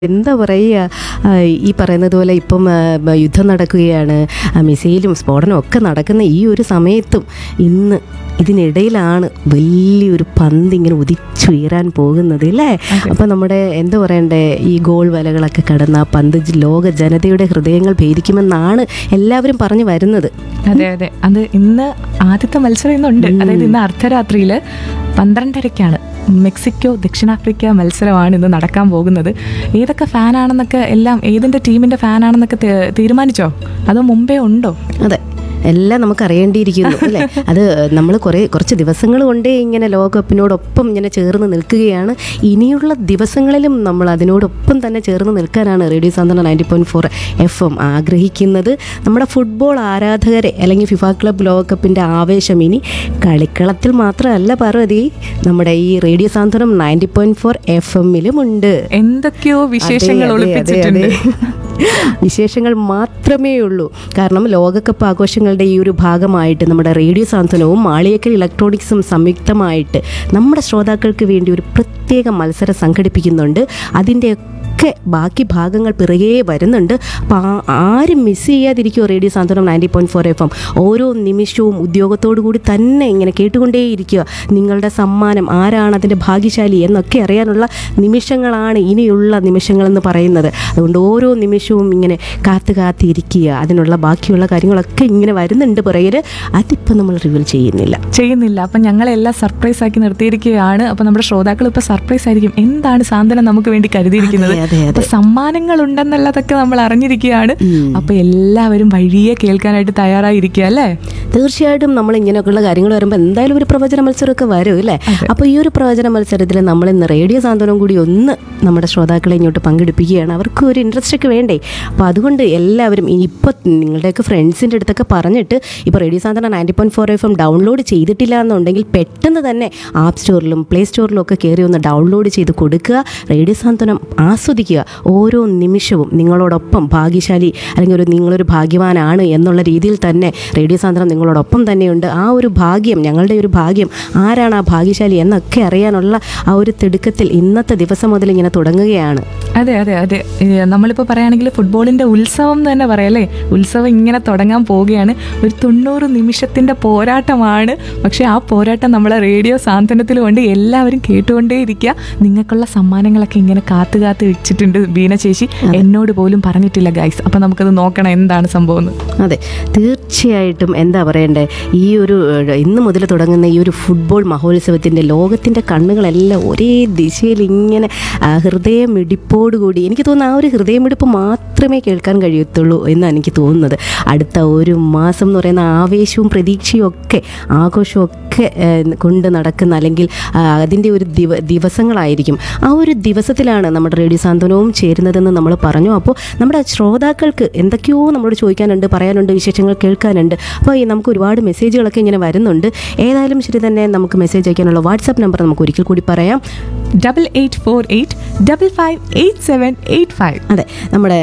എന്താ പറയുക ആ, ഈ പറയുന്നത് പോലെ ഇപ്പം ആ, ബ- യുദ്ധം നടക്കുകയാണ് ആ, മിസൈലും സ്ഫോടനവും ഒക്കെ നടക്കുന്ന ഈ ഒരു സമയത്തും ഇന്ന് ഇതിനിടയിലാണ് വലിയൊരു പന്ത് ഇങ്ങനെ ഉദിച്ചുയരാൻ പോകുന്നത് അല്ലേ അപ്പം നമ്മുടെ എന്താ പറയണ്ടേ ഈ ഗോൾ വലകളൊക്കെ കടന്ന ആ പന്ത് ജ- ലോക ജനതയുടെ ഹൃദയങ്ങൾ ഭേദിക്കുമെന്നാണ് എല്ലാവരും പറഞ്ഞു വരുന്നത് അതെ അതെ അത് ഇന്ന് ആദ്യത്തെ മത്സരം ഇന്നുണ്ട് അതായത് ഇന്ന് അർദ്ധരാത്രിയിൽ പന്ത്രണ്ടരയ്ക്കാണ് മെക്സിക്കോ ദക്ഷിണാഫ്രിക്ക മത്സരമാണ് ഇന്ന് നടക്കാൻ പോകുന്നത് ഏതൊക്കെ ഫാനാണെന്നൊക്കെ എല്ലാം ഏതിന്റെ ടീമിന്റെ ഫാനാണെന്നൊക്കെ തീ- തീരുമാനിച്ചോ അതോ മുമ്പേ ഉണ്ടോ അതെ എല്ലാം നമുക്ക് അറിയേണ്ടിയിരിക്കുന്നു അല്ലേ അത് നമ്മൾ കുറേ കുറച്ച് ദിവസങ്ങൾ കൊണ്ടേ ഇങ്ങനെ ലോകകപ്പിനോടൊപ്പം ഇങ്ങനെ ചേർന്ന് നിൽക്കുകയാണ് ഇനിയുള്ള ദിവസങ്ങളിലും നമ്മൾ അതിനോടൊപ്പം തന്നെ ചേർന്ന് നിൽക്കാനാണ് radio Santhwana ninety point four F M ആഗ്രഹിക്കുന്നത് നമ്മുടെ ഫുട്ബോൾ ആരാധകരെ അല്ലെങ്കിൽ ഫിഫ ക്ലബ് ലോകകപ്പിൻ്റെ ആവേശം ഇനി കളിക്കളത്തിൽ മാത്രമല്ല പാർവതി നമ്മുടെ ഈ radio Santhwanam ninety point four F എമ്മിലും ഉണ്ട് എന്തൊക്കെയോ വിശേഷങ്ങൾ അതെ, അതെ, ഒളിപ്പിച്ചിട്ടുണ്ട് അതെ, അതെ. വിശേഷങ്ങൾ മാത്രമേ ഉള്ളൂ കാരണം ലോകകപ്പ് ആഘോഷങ്ങളുടെ ഈ ഒരു ഭാഗമായിട്ട് നമ്മുടെ റേഡിയോ സാന്ത്വനവും മാളിയേക്കൽ ഇലക്ട്രോണിക്സും സംയുക്തമായിട്ട് നമ്മുടെ ശ്രോതാക്കൾക്ക് വേണ്ടി ഒരു പ്രത്യേക മത്സരം സംഘടിപ്പിക്കുന്നുണ്ട് അതിൻ്റെ ഒക്കെ ബാക്കി ഭാഗങ്ങൾ പിറകെ വരുന്നുണ്ട് അപ്പം ആ- ആരും മിസ് ചെയ്യാതിരിക്കുമോ radio Santhwanam ninety point four F M ഓരോ നിമിഷവും ഉദ്യോഗത്തോടു കൂടി തന്നെ ഇങ്ങനെ കേട്ടുകൊണ്ടേയിരിക്കുക നിങ്ങളുടെ സമ്മാനം ആരാണ് അതിൻ്റെ ഭാഗ്യശാലി എന്നൊക്കെ അറിയാനുള്ള നിമിഷങ്ങളാണ് ഇനിയുള്ള നിമിഷങ്ങളെന്ന് പറയുന്നത് അതുകൊണ്ട് ഓരോ നിമിഷവും ഇങ്ങനെ കാത്തു കാത്തിരിക്കുക അതിനുള്ള ബാക്കിയുള്ള കാര്യങ്ങളൊക്കെ ഇങ്ങനെ വരുന്നുണ്ട് പുറകിൽ അതിപ്പോൾ നമ്മൾ റിവീൽ ചെയ്യുന്നില്ല ചെയ്യുന്നില്ല അപ്പം ഞങ്ങളെല്ലാം സർപ്രൈസ് ആക്കി നിർത്തിയിരിക്കുകയാണ് അപ്പം നമ്മുടെ ശ്രോതാക്കൾ ഇപ്പൊ സർപ്രൈസ് ആയിരിക്കും എന്താണ് സാന്ത്വനം നമുക്ക് വേണ്ടി കരുതിയിരിക്കുന്നത് അതെ, അതെ, അപ്പൊ സമ്മാനങ്ങൾ ഉണ്ടെന്നുള്ളതൊക്കെ നമ്മൾ അറിഞ്ഞിരിക്കുകയാണ് ഉം. അപ്പൊ എല്ലാവരും വഴിയെ കേൾക്കാനായിട്ട് തയ്യാറായിരിക്കുക അല്ലേ തീർച്ചയായിട്ടും നമ്മൾ ഇങ്ങനെയൊക്കെയുള്ള കാര്യങ്ങൾ വരുമ്പോൾ എന്തായാലും ഒരു പ്രവചന മത്സരമൊക്കെ വരും അല്ലേ അപ്പോൾ ഈ ഒരു പ്രവചന മത്സരത്തിൽ നമ്മൾ ഇന്ന് റേഡിയോ സാന്ത്വനം കൂടി ഒന്ന് നമ്മുടെ ശ്രോതാക്കളെ ഇങ്ങോട്ട് പങ്കെടുപ്പിക്കുകയാണ് അവർക്ക് ഒരു ഇൻട്രസ്റ്റ് ഒക്കെ വേണ്ടേ അപ്പോൾ അതുകൊണ്ട് എല്ലാവരും ഇപ്പോൾ നിങ്ങളുടെയൊക്കെ ഫ്രണ്ട്സിൻ്റെ അടുത്തൊക്കെ പറഞ്ഞിട്ട് ഇപ്പോൾ radio Santhwanam ninety point four F M download ചെയ്തിട്ടില്ല എന്നുണ്ടെങ്കിൽ പെട്ടെന്ന് തന്നെ ആപ്പ് സ്റ്റോറിലും പ്ലേ സ്റ്റോറിലും ഒക്കെ കയറി ഒന്ന് ഡൗൺലോഡ് ചെയ്ത് കൊടുക്കുക റേഡിയോ സാന്ത്വനം ആസ്വദിക്കുക ഓരോ നിമിഷവും നിങ്ങളോടൊപ്പം ഭാഗ്യശാലി അല്ലെങ്കിൽ ഒരു നിങ്ങളൊരു ഭാഗ്യവാനാണ് എന്നുള്ള രീതിയിൽ തന്നെ റേഡിയോ സാന്ത്വനം നിങ്ങളോടൊപ്പം തന്നെയുണ്ട് ആ ഒരു ഭാഗ്യം ഞങ്ങളുടെ ഒരു ഭാഗ്യം ആരാണ് ആ ഭാഗ്യശാലി എന്നൊക്കെ അറിയാനുള്ള ആ ഒരു തിടുക്കത്തിൽ ഇന്നത്തെ ദിവസം മുതൽ ഇങ്ങനെ തുടങ്ങുകയാണ് അതെ അതെ അതെ ഏ, നമ്മളിപ്പോൾ പറയുകയാണെങ്കിൽ ഫുട്ബോളിന്റെ ഉത്സവം എന്ന് തന്നെ പറയാല്ലേ ഉത്സവം ഇങ്ങനെ തുടങ്ങാൻ പോവുകയാണ് ഒരു തൊണ്ണൂറ് നിമിഷത്തിന്റെ പോരാട്ടമാണ് പക്ഷേ ആ പോരാട്ടം നമ്മളെ റേഡിയോ സാന്ത്വനത്തിൽ കൊണ്ട് എല്ലാവരും കേട്ടുകൊണ്ടേയിരിക്കുക നിങ്ങൾക്കുള്ള സമ്മാനങ്ങളൊക്കെ ഇങ്ങനെ കാത്തു കാത്ത് വെച്ചിട്ടുണ്ട് ബീന ചേച്ചി എന്നോട് പോലും പറഞ്ഞിട്ടില്ല ഗൈസ് അപ്പം നമുക്കത് നോക്കണം എന്താണ് സംഭവം എന്ന് അതെ തീർച്ചയായിട്ടും എന്താ പറയണ്ടേ ഈ ഒരു ഏഹ്, ഇന്ന് മുതൽ തുടങ്ങുന്ന ഈ ഒരു ഫുട്ബോൾ മഹോത്സവത്തിൻ്റെ ലോകത്തിൻ്റെ കണ്ണുകളെല്ലാം ഒരേ ദിശയിൽ ഇങ്ങനെ ആ, ഹൃദയമിടിപ്പോടുകൂടി എനിക്ക് തോന്നുന്നു ആ ഒരു ഹൃദയമിടിപ്പ് മാത്രമേ കേൾക്കാൻ കഴിയത്തുള്ളൂ എന്നാണ് എനിക്ക് തോന്നുന്നത് അടുത്ത ഒരു മാസം എന്ന് പറയുന്ന ആവേശവും പ്രതീക്ഷയും ഒക്കെ ആഘോഷവും ഒക്കെ ഏഹ്, കൊണ്ട് നടക്കുന്ന അല്ലെങ്കിൽ ആ, അതിൻ്റെ ഒരു ദിവ ദിവസങ്ങളായിരിക്കും ആ ഒരു ദിവസത്തിലാണ് നമ്മുടെ റേഡിയോ സാന്ത്വനവും ചേരുന്നതെന്ന് നമ്മൾ പറഞ്ഞു അപ്പോൾ നമ്മുടെ ശ്രോതാക്കൾക്ക് എന്തൊക്കെയോ നമ്മളോട് ചോദിക്കാനുണ്ട് പറയാനുണ്ട് വിശേഷങ്ങൾ കേൾക്കാനുണ്ട് അപ്പോൾ ഈ നമുക്ക് ഒരുപാട് മെസ്സേജുകളൊക്കെ ഇങ്ങനെ വരുന്നുണ്ട് ഏതായാലും ശരി തന്നെ നമുക്ക് മെസ്സേജ് അയക്കാനുള്ള വാട്സാപ്പ് നമ്പർ നമുക്ക് ഒരിക്കൽ കൂടി പറയാം double eight four eight double five eight seven eight five അതെ നമ്മുടെ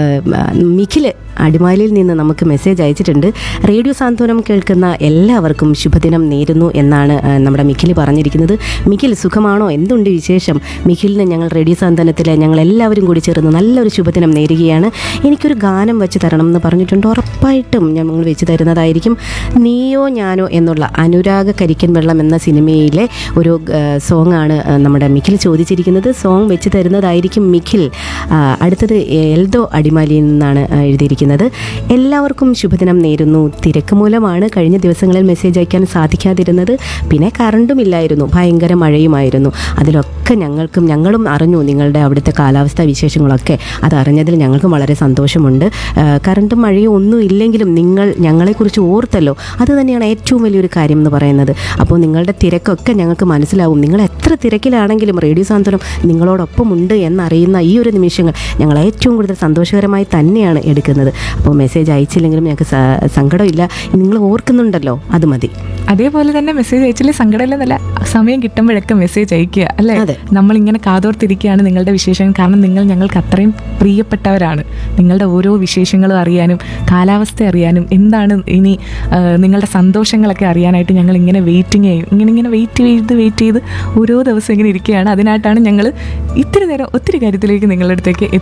മിഖിൽ അടിമാലിയിൽ നിന്ന് നമുക്ക് മെസ്സേജ് അയച്ചിട്ടുണ്ട് റേഡിയോ സാന്ത്വനം കേൾക്കുന്ന എല്ലാവർക്കും ശുഭദിനം നേരുന്നു എന്നാണ് ആ, നമ്മുടെ മിഖിൽ പറഞ്ഞിരിക്കുന്നത് മിഖിൽ സുഖമാണോ എന്തുണ്ട് വിശേഷം മിഖിലിന് ഞങ്ങൾ റേഡിയോ സാന്ത്വനത്തിൽ ഞങ്ങൾ എല്ലാവരും കൂടി ചേർന്ന് നല്ലൊരു ശുഭദിനം നേരുകയാണ് എനിക്കൊരു ഗാനം വെച്ച് തരണം എന്ന് പറഞ്ഞിട്ടുണ്ട് ഉറപ്പായിട്ടും ഞങ്ങൾ വെച്ച് തരുന്നതായിരിക്കും നീയോ ഞാനോ എന്നുള്ള അനുരാഗ കരിക്കൻ വെള്ളം എന്ന സിനിമയിലെ ഒരു സോങ് ആണ് ആ, നമ്മുടെ മിഖിൽ ചോദിച്ചിരിക്കുന്നത് സോങ് വെച്ച് തരുന്നതായിരിക്കും മിഖിൽ ആ, അടുത്തത് എൽദോ അടിമാലിയിൽ നിന്നാണ് ആ, എഴുതിയിരിക്കുന്നത് എല്ലാവർക്കും ശുഭദിനം നേരുന്നു തിരക്ക് മൂലമാണ് കഴിഞ്ഞ ദിവസങ്ങളിൽ മെസ്സേജ് അയക്കാൻ സാധിക്കാതിരുന്നത് പിന്നെ കറണ്ടും ഇല്ലായിരുന്നു ഭയങ്കര മഴയുമായിരുന്നു അതിലൊക്കെ ഞങ്ങൾക്കും ഞങ്ങളും അറിഞ്ഞു നിങ്ങളുടെ അവിടുത്തെ കാലാവസ്ഥാ വിശേഷങ്ങളൊക്കെ അത് അറിഞ്ഞതിൽ ഞങ്ങൾക്കും വളരെ സന്തോഷമുണ്ട് ആ, കറണ്ടും മഴയും ഒന്നും ഇല്ലെങ്കിലും നിങ്ങൾ ഞങ്ങളെക്കുറിച്ച് ഓർത്തല്ലോ അത് തന്നെയാണ് ഏറ്റവും വലിയൊരു കാര്യം എന്ന് പറയുന്നത് അപ്പോൾ നിങ്ങളുടെ തിരക്കൊക്കെ ഞങ്ങൾക്ക് മനസ്സിലാവും നിങ്ങൾ എത്ര തിരക്കിലാണെങ്കിലും റേഡിയോ സാന്ത്വനം നിങ്ങളോടൊപ്പം ഉണ്ട് എന്നറിയുന്ന ഈ ഒരു നിമിഷങ്ങൾ ഞങ്ങൾ ഏറ്റവും കൂടുതൽ സന്തോഷകരമായി തന്നെയാണ് എടുക്കുന്നത് അപ്പോൾ മെസ്സേജ് അയച്ചില്ലെങ്കിലും ഞങ്ങൾക്ക് സ- സങ്കടമില്ല നിങ്ങൾ ഓർക്കുന്നുണ്ടല്ലോ അത് മതി അതേപോലെ തന്നെ മെസ്സേജ് അയച്ചില്ലേ സങ്കടമില്ലെന്നല്ല സമയം കിട്ടുമ്പോഴൊക്കെ മെസ്സേജ് അയക്കുക അല്ലേ അതെ. നമ്മൾ ഇങ്ങനെ കാതോർത്തിരിക്കുകയാണ് നിങ്ങളുടെ വിശേഷങ്ങൾ കാരണം നിങ്ങൾ ഞങ്ങൾക്ക് അത്രയും പ്രിയപ്പെട്ടവരാണ് നിങ്ങളുടെ ഓരോ വിശേഷങ്ങളും അറിയാനും കാലാവസ്ഥ അറിയാനും എന്താണ് ഇനി ആ, നിങ്ങളുടെ സന്തോഷങ്ങളൊക്കെ അറിയാനായിട്ട് ഞങ്ങൾ ഇങ്ങനെ വെയിറ്റിംഗ് ചെയ്യും ഇങ്ങനെ ഇങ്ങനെ വെയിറ്റ് ചെയ്ത് വെയിറ്റ് ചെയ്ത് ഓരോ ദിവസം ഇങ്ങനെ ഇരിക്കുകയാണ് അതിനായിട്ടാണ് ഞങ്ങൾ ഇത്തിരി നേരം ഒത്തിരി കാര്യത്തിലേക്ക് നിങ്ങളുടെ അടുത്തേക്ക്